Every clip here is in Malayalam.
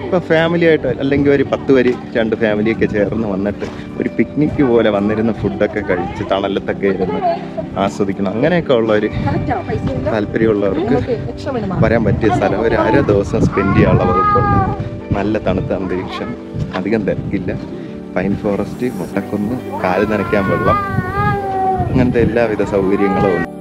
ഇപ്പോൾ ഫാമിലി ആയിട്ട് അല്ലെങ്കിൽ ഒരു പത്ത് പേര് രണ്ട് ഫാമിലിയൊക്കെ ചേർന്ന് വന്നിട്ട് ഒരു പിക്നിക്ക് പോലെ വന്നിരുന്ന ഫുഡൊക്കെ കഴിച്ച് തണലത്തൊക്കെ ഇരുന്ന് ആസ്വദിക്കണം അങ്ങനെയൊക്കെ ഉള്ള ഒരു താല്പര്യമുള്ളവർക്ക് വരാൻ പറ്റിയ സ്ഥലം ഒരു അര ദിവസം സ്പെൻഡ് ചെയ്യാനുള്ള വകുപ്പുണ്ട് നല്ല തണുത്ത അന്തരീക്ഷം അധികം തിരക്കില്ല പൈൻ ഫോറസ്റ്റ് മുട്ടക്കുന്ന് കാല് നനയ്ക്കാൻ വെള്ളം അങ്ങനത്തെ എല്ലാവിധ സൗകര്യങ്ങളും ഉണ്ട്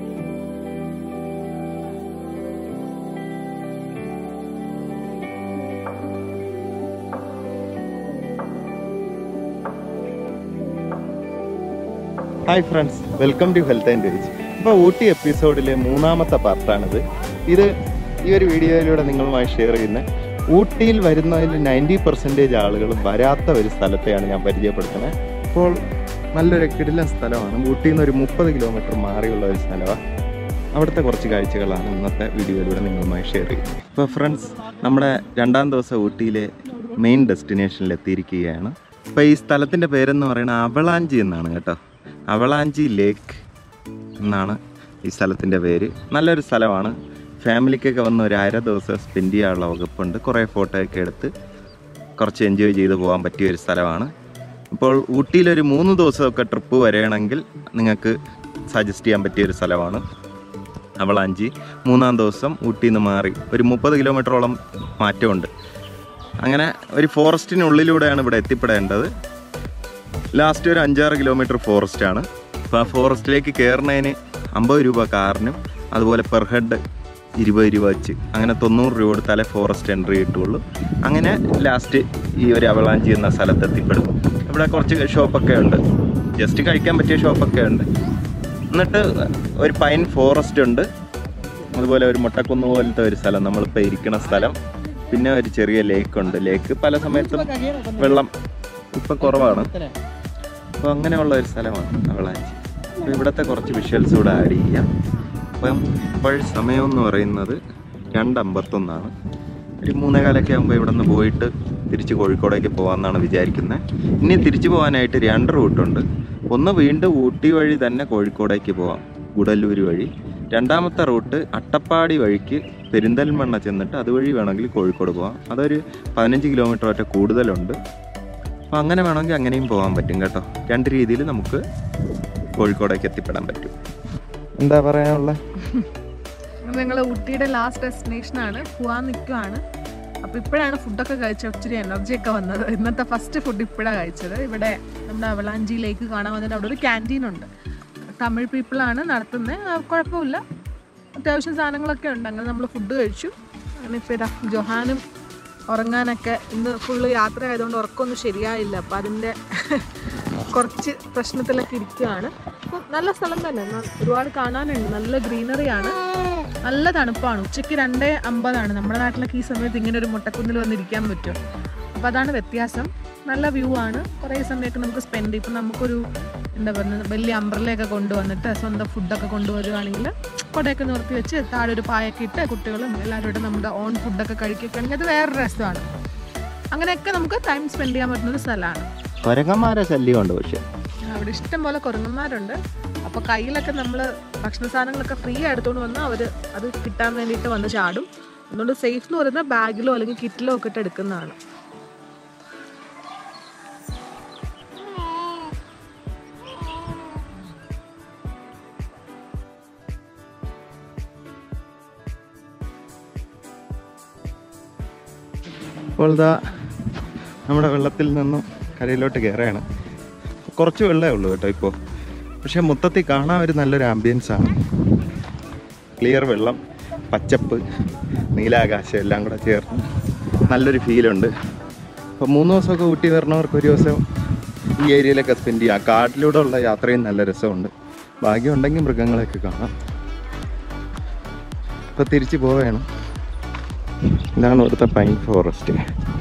hi friends welcome to health and veg ഇപ്പോൾ ഊട്ടി എപ്പിസോഡിലെ മൂന്നാമത്തെ പാർട്ടാണിത് ഇത് ഈ ഒരു വീഡിയോയിലൂടെ നിങ്ങളുമായി ഷെയർ ചെയ്യുന്ന ഊട്ടിയിൽ വരുന്നതിൽ നയൻറ്റി പെർസെൻറ്റേജ് ആളുകളും വരാത്ത ഒരു സ്ഥലത്തെയാണ് ഞാൻ പരിചയപ്പെടുത്തുന്നത് അപ്പോൾ നല്ലൊരു കിടിലൻ സ്ഥലമാണ് ഊട്ടിയിൽ നിന്ന് ഒരു മുപ്പത് കിലോമീറ്റർ മാറിയുള്ള ഒരു സ്ഥലമാണ് അവിടുത്തെ കുറച്ച് കാഴ്ചകളാണ് ഇന്നത്തെ വീഡിയോയിലൂടെ നിങ്ങളുമായി ഷെയർ ചെയ്യുന്നത് ഇപ്പോൾ ഫ്രണ്ട്സ് നമ്മുടെ രണ്ടാം ദിവസം ഊട്ടിയിലെ മെയിൻ ഡെസ്റ്റിനേഷനിൽ എത്തിയിരിക്കുകയാണ് ഇപ്പോൾ ഈ സ്ഥലത്തിൻ്റെ പേരെന്ന് പറയുന്നത് അവളാഞ്ചി എന്നാണ് കേട്ടോ അവളാഞ്ചി ലേക്ക് എന്നാണ് ഈ സ്ഥലത്തിൻ്റെ പേര് നല്ലൊരു സ്ഥലമാണ് ഫാമിലിക്കൊക്കെ വന്ന് ഒരു അര ദിവസം സ്പെൻഡ് ചെയ്യാനുള്ള വകുപ്പുണ്ട് കുറേ ഫോട്ടോയൊക്കെ എടുത്ത് കുറച്ച് എൻജോയ് ചെയ്ത് പോകാൻ പറ്റിയ ഒരു സ്ഥലമാണ് ഇപ്പോൾ ഊട്ടിയിലൊരു മൂന്ന് ദിവസമൊക്കെ ട്രിപ്പ് വരികയാണെങ്കിൽ നിങ്ങൾക്ക് സജസ്റ്റ് ചെയ്യാൻ പറ്റിയ ഒരു സ്ഥലമാണ് അവളാഞ്ചി മൂന്നാം ദിവസം ഊട്ടിയിൽ നിന്ന് മാറി ഒരു മുപ്പത് കിലോമീറ്ററോളം മാറ്റമുണ്ട് അങ്ങനെ ഒരു ഫോറസ്റ്റിനുള്ളിലൂടെയാണ് ഇവിടെ എത്തിപ്പെടേണ്ടത് ലാസ്റ്റ് ഒരു അഞ്ചാറ് കിലോമീറ്റർ ഫോറസ്റ്റ് ആണ് അപ്പോൾ ആ ഫോറസ്റ്റിലേക്ക് കയറുന്നതിന് അമ്പത് രൂപ കാറിനും അതുപോലെ പെർ ഹെഡ് ഇരുപത് രൂപ വെച്ച് അങ്ങനെ തൊണ്ണൂറ് രൂപ കൊടുത്താലേ ഫോറസ്റ്റ് എൻട്രി കിട്ടുള്ളൂ അങ്ങനെ ലാസ്റ്റ് ഈ ഒരു അവളാഞ്ചി എന്ന സ്ഥലത്ത് എത്തിപ്പെടും ഇവിടെ കുറച്ച് ഷോപ്പൊക്കെ ഉണ്ട് ജസ്റ്റ് കഴിക്കാൻ പറ്റിയ ഷോപ്പൊക്കെ ഉണ്ട് എന്നിട്ട് ഒരു പൈൻ ഫോറസ്റ്റ് ഉണ്ട് അതുപോലെ ഒരു മുട്ടക്കുന്ന് പോലത്തെ ഒരു സ്ഥലം നമ്മളിപ്പോൾ ഇരിക്കുന്ന സ്ഥലം പിന്നെ ഒരു ചെറിയ ലേക്ക് ഉണ്ട് ലേക്ക് പല സമയത്തും വെള്ളം ഇപ്പം കുറവാണ് അപ്പോൾ അങ്ങനെയുള്ള ഒരു സ്ഥലമാണ് അവളാഞ്ചി അപ്പോൾ ഇവിടുത്തെ കുറച്ച് വിഷ്വൽസ് കൂടെ ആഡ് ചെയ്യാം അപ്പം ഇപ്പോൾ സമയം എന്ന് പറയുന്നത് രണ്ടമ്പത്തൊന്നാണ് ഒരു മൂന്നേകാലൊക്കെ ആകുമ്പോൾ ഇവിടെ നിന്ന് പോയിട്ട് തിരിച്ച് കോഴിക്കോടേക്ക് പോകാമെന്നാണ് വിചാരിക്കുന്നത് ഇനി തിരിച്ചു പോകാനായിട്ട് രണ്ട് റൂട്ടുണ്ട് ഒന്ന് വീണ്ടും ഊട്ടി വഴി തന്നെ കോഴിക്കോടേക്ക് പോവാം ഗുഡല്ലൂർ വഴി രണ്ടാമത്തെ റൂട്ട് അട്ടപ്പാടി വഴിക്ക് പെരിന്തൽമണ്ണ ചെന്നിട്ട് അതുവഴി വേണമെങ്കിൽ കോഴിക്കോട് പോവാം അതൊരു പതിനഞ്ച് കിലോമീറ്റർ ഒറ്റ കൂടുതലുണ്ട് അപ്പോൾ അങ്ങനെ വേണമെങ്കിൽ അങ്ങനെയും പോകാൻ പറ്റും കേട്ടോ രണ്ട് രീതിയിൽ നമുക്ക് കോഴിക്കോടേക്ക് എത്തിപ്പെടാൻ പറ്റും എന്താ പറയാനുള്ളത് ഞങ്ങൾ ഊട്ടിയുടെ ലാസ്റ്റ് ഡെസ്റ്റിനേഷൻ ആണ് പോവാൻ നിൽക്കുവാണ് അപ്പോൾ ഇപ്പോഴാണ് ഫുഡൊക്കെ കഴിച്ച ഒത്തിരി എനർജി ഒക്കെ വന്നത് ഇന്നത്തെ ഫസ്റ്റ് ഫുഡ് ഇപ്പോഴാണ് കഴിച്ചത് ഇവിടെ നമ്മുടെ അവളാഞ്ചി ലേക്ക് കാണാൻ വന്നിട്ട് അവിടെ ഒരു ക്യാൻറ്റീൻ ഉണ്ട് തമിഴ് പീപ്പിളാണ് നടത്തുന്നത് കുഴപ്പമില്ല അത്യാവശ്യം സാധനങ്ങളൊക്കെ ഉണ്ട് അങ്ങനെ നമ്മൾ ഫുഡ് കഴിച്ചു അങ്ങനെ ഇപ്പോൾ ഇതാ ജൊഹാനും ഉറങ്ങാനൊക്കെ ഇന്ന് ഫുള്ള് യാത്ര ആയതുകൊണ്ട് ഉറക്കമൊന്നും ശരിയായില്ല അപ്പോൾ അതിൻ്റെ കുറച്ച് പ്രശ്നത്തിലൊക്കെ ഇരിക്കുകയാണ് അപ്പോൾ നല്ല സ്ഥലം തന്നെ ന- ഒരുപാട് കാണാനുണ്ട് നല്ല ഗ്രീനറിയാണ് നല്ല തണുപ്പാണ് ഉച്ചയ്ക്ക് രണ്ടേ അമ്പതാണ് നമ്മുടെ നാട്ടിലൊക്കെ ഈ സമയത്ത് ഇങ്ങനെ ഒരു മുട്ടക്കുന്നിൽ വന്നിരിക്കാൻ പറ്റും അപ്പോൾ അതാണ് വ്യത്യാസം നല്ല വ്യൂ ആണ് കുറേ സമയമൊക്കെ നമുക്ക് സ്പെൻഡ് ചെയ്യും ഇപ്പം നമുക്കൊരു എന്താ പറയുക വലിയ അംബ്രലയൊക്കെ കൊണ്ടുവന്നിട്ട് സ്വന്തം ഫുഡൊക്കെ കൊണ്ടുവരുവാണെങ്കിൽ കൊടയൊക്കെ നിർത്തി വെച്ച് താഴെ ഒരു പായൊക്കെ ഇട്ട് കുട്ടികളും എല്ലാവരും നമ്മുടെ ഓൺ ഫുഡൊക്കെ കഴിക്കുകയാണെങ്കിൽ അത് വേറെ രസമാണ് അങ്ങനെയൊക്കെ നമുക്ക് ടൈം സ്പെൻഡ് ചെയ്യാൻ പറ്റുന്ന ഒരു സ്ഥലമാണ് കൊരങ്ങന്മാരെ ശല്യമുണ്ട് പക്ഷേ അവിടെ ഇഷ്ടം പോലെ കുരങ്ങന്മാരുണ്ട് അപ്പോൾ കയ്യിലൊക്കെ നമ്മൾ ഭക്ഷണ സാധനങ്ങളൊക്കെ ഫ്രീ എടുത്തുകൊണ്ട് വന്നാൽ അവർ അത് കിട്ടാൻ വേണ്ടിയിട്ട് വന്ന് ചാടും അതുകൊണ്ട് സേഫ് എന്ന് പറയുന്നത് ബാഗിലോ അല്ലെങ്കിൽ കിറ്റിലോ ഒക്കെ ഇട്ട് എടുക്കുന്നതാണ് അപ്പോൾ ഇതാ നമ്മുടെ വെള്ളത്തിൽ നിന്നും കരയിലോട്ട് കയറുകയാണ് കുറച്ച് വെള്ളമേ ഉള്ളൂ കേട്ടോ ഇപ്പോൾ പക്ഷേ മൊത്തത്തിൽ കാണാൻ ഒരു നല്ലൊരു ആംബിയൻസ് ആണ് ക്ലിയർ വെള്ളം പച്ചപ്പ് നീലാകാശം എല്ലാം കൂടെ ചേർന്ന് നല്ലൊരു ഫീലുണ്ട് അപ്പോൾ മൂന്ന് ദിവസമൊക്കെ ഊട്ടി വരണവർക്ക് ഒരു ദിവസം ഈ ഏരിയയിലൊക്കെ സ്പെൻഡ് ചെയ്യാം കാട്ടിലൂടെ ഉള്ള യാത്രയും നല്ല രസമുണ്ട് ഭാഗ്യമുണ്ടെങ്കിൽ മൃഗങ്ങളെയൊക്കെ കാണാം ഇപ്പോൾ തിരിച്ച് പോവുകയാണ് ഇതാണ് ഇവിടുത്തെ പൈൻ ഫോറസ്റ്റ്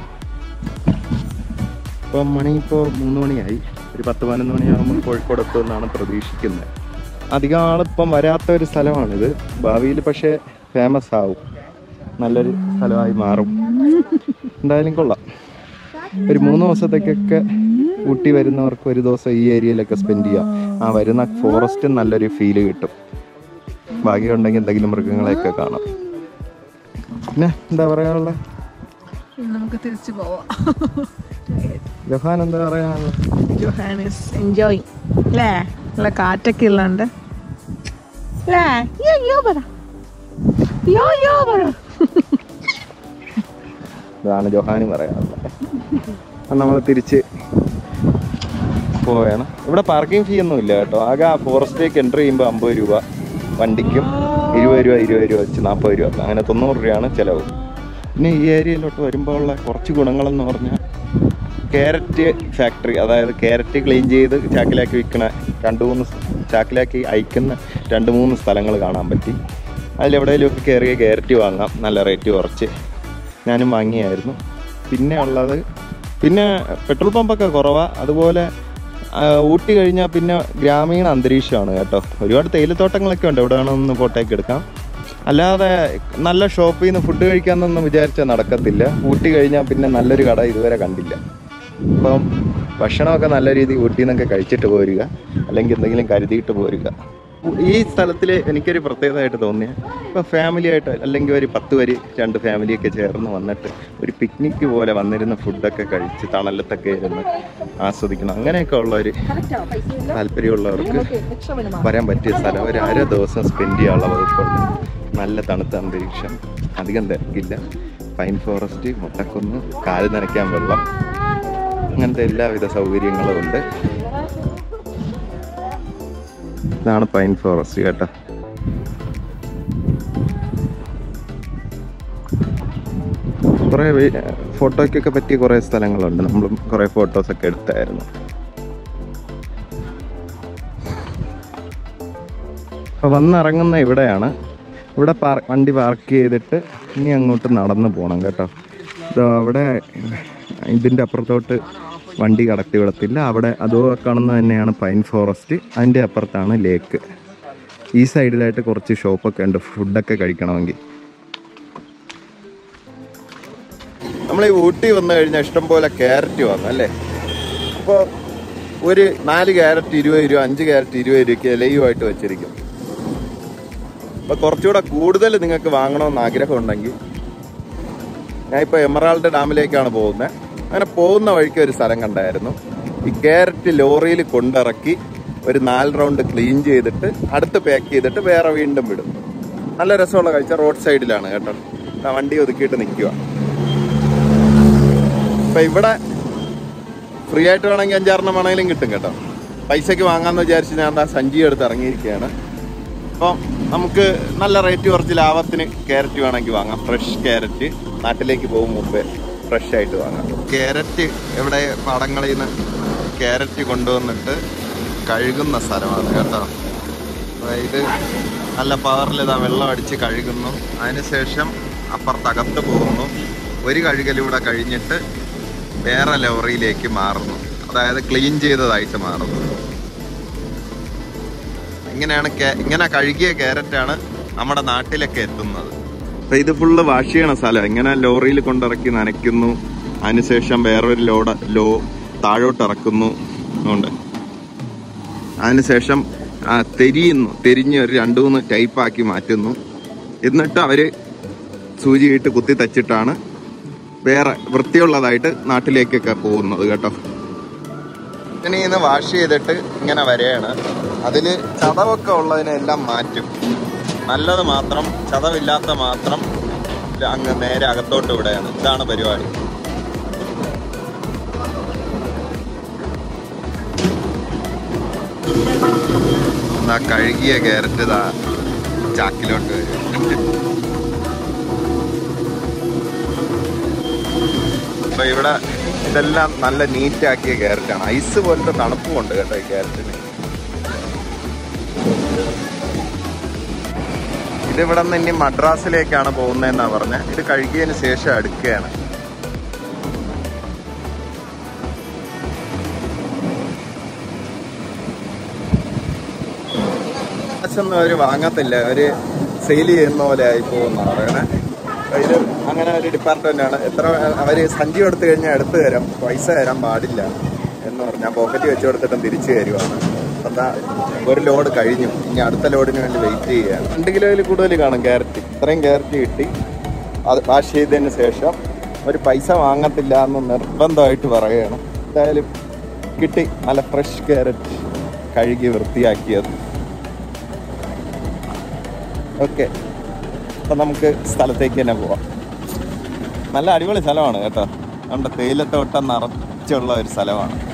ഇപ്പം മണി ഇപ്പോൾ മൂന്ന് മണിയായി ഒരു പത്ത് പതിനൊന്ന് മണിയാകുമ്പോൾ കോഴിക്കോട് എത്തുമെന്നാണ് പ്രതീക്ഷിക്കുന്നത് അധികം ആളിപ്പം വരാത്ത ഒരു സ്ഥലമാണിത് ഭാവിയിൽ പക്ഷേ ഫേമസ് ആവും നല്ലൊരു സ്ഥലമായി മാറും എന്തായാലും കൊള്ളാം ഒരു മൂന്ന് ദിവസത്തേക്കൊക്കെ ഊട്ടി വരുന്നവർക്ക് ഒരു ദിവസം ഈ ഏരിയയിലൊക്കെ സ്പെൻഡ് ചെയ്യാം ആ വരുന്ന ഫോറസ്റ്റ് നല്ലൊരു ഫീല് കിട്ടും ഭാഗ്യമുണ്ടെങ്കിൽ എന്തെങ്കിലും മൃഗങ്ങളെയൊക്കെ കാണാം പിന്നെ എന്താ പറയാനുള്ളത് ഇനി നമുക്ക് തിരിച്ചു പോവാം ജഹാൻ എന്താ പറയാനുള്ളത് ജോഹാൻ ഇസ് എൻജോയിങ് അല്ലേ നല്ല കാറ്റൊക്കെ ഉള്ളതുണ്ട് അല്ലേ യോ യോ പറ യോ യോ പറ ഇതാണ് ജോഹാന് പറയാനുള്ളത് നമ്മൾ തിരിച്ച് പോവുകയാണ് ഇവിടെ പാർക്കിംഗ് ഫീ ഒന്നും ഇല്ല കേട്ടോ ആകെ ആ ഫോറസ്റ്റിലേക്ക് എൻ്റർ ചെയ്യുമ്പോൾ അമ്പത് രൂപ വണ്ടിക്കും ഇരുപത് രൂപ ഇരുപത് രൂപ വെച്ച് നാൽപ്പത് രൂപ അങ്ങനെ തൊണ്ണൂറ് രൂപയാണ് ചിലവ് പിന്നെ ഈ ഏരിയയിലോട്ട് വരുമ്പോൾ ഉള്ള കുറച്ച് ഗുണങ്ങളെന്ന് പറഞ്ഞാൽ ക്യാരറ്റ് ഫാക്ടറി അതായത് ക്യാരറ്റ് ക്ലീൻ ചെയ്ത് ചാക്കിലാക്കി വിൽക്കണ രണ്ട് മൂന്ന് സ് ചാക്കിലാക്കി അയക്കുന്ന രണ്ട് മൂന്ന് സ്ഥലങ്ങൾ കാണാൻ പറ്റി അതിലെവിടെയെങ്കിലുമൊക്കെ കയറിയ ക്യാരറ്റ് വാങ്ങാം നല്ല റേറ്റ് കുറച്ച് ഞാനും വാങ്ങിയായിരുന്നു പിന്നെ ഉള്ളത് പിന്നെ പെട്രോൾ പമ്പൊക്കെ കുറവാണ് അതുപോലെ ആ, ഊട്ടി കഴിഞ്ഞാൽ പിന്നെ ഗ്രാമീണ അന്തരീക്ഷമാണ് കേട്ടോ ഒരുപാട് തേയിലത്തോട്ടങ്ങളൊക്കെ ഉണ്ട് എവിടെ വേണമെന്ന് ഫോട്ടോയൊക്കെ എടുക്കാം അല്ലാതെ നല്ല ഷോപ്പിൽ നിന്ന് ഫുഡ് കഴിക്കാമെന്നൊന്നും വിചാരിച്ചാൽ നടക്കത്തില്ല ഊട്ടി കഴിഞ്ഞാൽ പിന്നെ നല്ലൊരു കട ഇതുവരെ കണ്ടില്ല അപ്പം ഭക്ഷണമൊക്കെ നല്ല രീതിയിൽ ഊട്ടിയിൽ നിന്നൊക്കെ കഴിച്ചിട്ട് പോരുക അല്ലെങ്കിൽ എന്തെങ്കിലും കരുതിയിട്ട് പോരുക ഈ സ്ഥലത്തിൽ എനിക്കൊരു പ്രത്യേകതയായിട്ട് തോന്നിയ ഇപ്പോൾ ഫാമിലി ആയിട്ട് അല്ലെങ്കിൽ ഒരു പത്ത് വരി രണ്ട് ഫാമിലിയൊക്കെ ചേർന്ന് വന്നിട്ട് ഒരു പിക്നിക്ക് പോലെ വന്നിരുന്ന ഫുഡൊക്കെ കഴിച്ച് തണലത്തൊക്കെ ഇരുന്ന് ആസ്വദിക്കണം അങ്ങനെയൊക്കെ ഉള്ള ഒരു താല്പര്യമുള്ളവർക്ക് വരാൻ പറ്റിയ സ്ഥലം ഒരു അര ദിവസം സ്പെൻഡ് ചെയ്യാനുള്ള വകുപ്പുണ്ട് നല്ല തണുത്ത അന്തരീക്ഷം അധികം തിരക്കില്ല പൈൻ ഫോറസ്റ്റ് മുട്ടക്കുന്ന് കാല് നനയ്ക്കാൻ വെള്ളം അങ്ങനത്തെ എല്ലാവിധ സൗകര്യങ്ങളും ഉണ്ട് ഇതാണ് പൈൻ ഫോറസ്റ്റ് കേട്ടോ കുറേ ഫോട്ടോയ്ക്കൊക്കെ പറ്റിയ കുറേ സ്ഥലങ്ങളുണ്ട് നമ്മളും കുറേ ഫോട്ടോസൊക്കെ എടുത്തായിരുന്നു അപ്പോൾ വന്നിറങ്ങുന്ന ഇവിടെയാണ് ഇവിടെ പാർ വണ്ടി പാർക്ക് ചെയ്തിട്ട് ഇനി അങ്ങോട്ട് നടന്നു പോകണം കേട്ടോ ഇതോ അവിടെ ഇതിൻ്റെ അപ്പുറത്തോട്ട് വണ്ടി കടത്തി വിടത്തില്ല അവിടെ അതോ കാണുന്നത് തന്നെയാണ് പൈൻ ഫോറസ്റ്റ് അതിൻ്റെ അപ്പുറത്താണ് ലേക്ക് ഈ സൈഡിലായിട്ട് കുറച്ച് ഷോപ്പൊക്കെ ഉണ്ട് ഫുഡൊക്കെ കഴിക്കണമെങ്കിൽ നമ്മൾ ഈ ഊട്ടി വന്നു കഴിഞ്ഞാൽ ഇഷ്ടം പോലെ ക്യാരറ്റ് വന്നു അല്ലേ അപ്പോൾ ഒരു നാല് ക്യാരറ്റ് ഇരുപത് രൂപ അഞ്ച് ക്യാരറ്റ് ഇരുപത് രൂപയ്ക്ക് ഇലയുമായിട്ട് വെച്ചിരിക്കും അപ്പോൾ കുറച്ചുകൂടെ കൂടുതൽ നിങ്ങൾക്ക് വാങ്ങണമെന്ന് ആഗ്രഹം ഉണ്ടെങ്കിൽ ഞാനിപ്പോൾ എമറാൾഡ് ഡാമിലേക്കാണ് പോകുന്നത് അങ്ങനെ പോകുന്ന വഴിക്ക് ഒരു സ്ഥലം കണ്ടായിരുന്നു ഈ ക്യാരറ്റ് ലോറിയിൽ കൊണ്ടിറക്കി ഒരു നാല് റൗണ്ട് ക്ലീൻ ചെയ്തിട്ട് അടുത്ത് പാക്ക് ചെയ്തിട്ട് വേറെ വീണ്ടും വിടും നല്ല രസമുള്ള കാഴ്ച റോഡ് സൈഡിലാണ് കേട്ടോ ആ വണ്ടി ഒതുക്കിയിട്ട് നിൽക്കുക അപ്പം ഇവിടെ ഫ്രീ ആയിട്ട് വേണമെങ്കിൽ അഞ്ചാറെണ്ണം വേണമെങ്കിലും കിട്ടും കേട്ടോ പൈസയ്ക്ക് വാങ്ങാമെന്ന് വിചാരിച്ച് ഞാൻ ആ സഞ്ചി എടുത്ത് ഇറങ്ങിയിരിക്കുകയാണ് അപ്പം നമുക്ക് നല്ല റേറ്റ് കുറച്ച് ലാഭത്തിന് ക്യാരറ്റ് വേണമെങ്കിൽ വാങ്ങാം ഫ്രഷ് ക്യാരറ്റ് നാട്ടിലേക്ക് പോകും മുമ്പേ ഫ്രഷ് ആയിട്ട് വാങ്ങാം ക്യാരറ്റ് ഇവിടെ പാടങ്ങളിൽ നിന്ന് ക്യാരറ്റ് കൊണ്ടുവന്നിട്ട് കഴുകുന്ന സ്ഥലമാണ് കേട്ടോ അതായത് നല്ല പവറിൽ ഇതാ വെള്ളം അടിച്ച് കഴുകുന്നു അതിനുശേഷം അപ്പുറത്തകത്ത് പോകുന്നു ഒരു കഴുകലൂടെ കഴിഞ്ഞിട്ട് വേറെ ലോറിയിലേക്ക് മാറുന്നു അതായത് ക്ലീൻ ചെയ്തതായിട്ട് മാറുന്നു ഇങ്ങനെയാണ് കേ- ഇങ്ങനെ കഴുകിയ ക്യാരറ്റാണ് നമ്മുടെ നാട്ടിലൊക്കെ എത്തുന്നത് അപ്പൊ ഇത് ഫുള്ള് വാഷ് ചെയ്യണ സ്ഥലം ഇങ്ങനെ ലോറിയിൽ കൊണ്ടിറക്കി നനയ്ക്കുന്നു അതിനുശേഷം വേറൊരു ലോഡ് ലോ താഴോട്ട് ഇറക്കുന്നു ഉണ്ട് അതിനുശേഷം ആ, തെരിയുന്നു തെരിഞ്ഞ് ഒരു രണ്ട് മൂന്ന് ടൈപ്പാക്കി മാറ്റുന്നു എന്നിട്ട് അവര് സൂചിയിട്ട് കുത്തി തച്ചിട്ടാണ് വേറെ വൃത്തിയുള്ളതായിട്ട് നാട്ടിലേക്കൊക്കെ പോകുന്നത് കേട്ടോ ഇങ്ങനെ ഇന്ന് വാഷ് ചെയ്തിട്ട് ഇങ്ങനെ വരെയാണ് അതിൽ ചതവൊക്കെ ഉള്ളതിനെല്ലാം മാറ്റും നല്ലത് മാത്രം ചതവില്ലാത്ത മാത്രം അങ്ങ് നേരെ അകത്തോട്ട് വിടുകയാണ് ഇതാണ് പരിപാടി എന്നാ കഴുകിയ ക്യാരറ്റ് ഇതാ ചാക്കിലോട്ട് വരും അപ്പൊ ഇവിടെ ഇതെല്ലാം നല്ല നീറ്റ് ആക്കിയ ക്യാരറ്റാണ് ഐസ് പോലത്തെ തണുപ്പും ഉണ്ട് കേട്ടോ ഈ ക്യാരറ്റിന് ഇത് ഇവിടെ നിന്ന് ഇനി മദ്രാസിലേക്കാണ് പോകുന്നതെന്നാ പറഞ്ഞത് ഇത് കഴുകിയതിന് ശേഷം അടുക്കുകയാണ് കാശൊന്നും അവര് വാങ്ങത്തില്ല അവര് സെയിൽ ചെയ്യുന്ന പോലെ ആയി പോകുന്ന പറയണേ അപ്പൊ ഇത് അങ്ങനെ ഒരു ഡിപ്പാർട്ട്മെന്റ് ആണ് എത്ര അവര് സഞ്ചി എടുത്തു കഴിഞ്ഞാൽ എടുത്തു തരാം പൈസ തരാൻ പാടില്ല എന്ന് പറഞ്ഞാൽ പോക്കറ്റ് വെച്ച് കൊടുത്തിട്ടും തിരിച്ചു തരുവാണ് അപ്പൊ എന്താ ഒരു ലോഡ് കഴിഞ്ഞു ഇനി അടുത്ത ലോഡിന് വേണ്ടി വെയിറ്റ് ചെയ്യുകയാണ് രണ്ട് കിലോയിൽ കൂടുതൽ കാണും ക്യാരറ്റ് ഇത്രയും ക്യാരറ്റ് കിട്ടി അത് വാഷ് ചെയ്തതിന് ശേഷം ഒരു പൈസ വാങ്ങത്തില്ല എന്ന് നിർബന്ധമായിട്ട് പറയുകയാണ് എന്തായാലും കിട്ടി നല്ല ഫ്രഷ് ക്യാരറ്റ് കഴുകി വൃത്തിയാക്കിയത് ഓക്കെ അപ്പം നമുക്ക് സ്ഥലത്തേക്ക് തന്നെ പോവാം നല്ല അടിപൊളി സ്ഥലമാണ് കേട്ടോ നമ്മുടെ തേയിലത്തോട്ടം നിറച്ചുള്ള ഒരു സ്ഥലമാണ്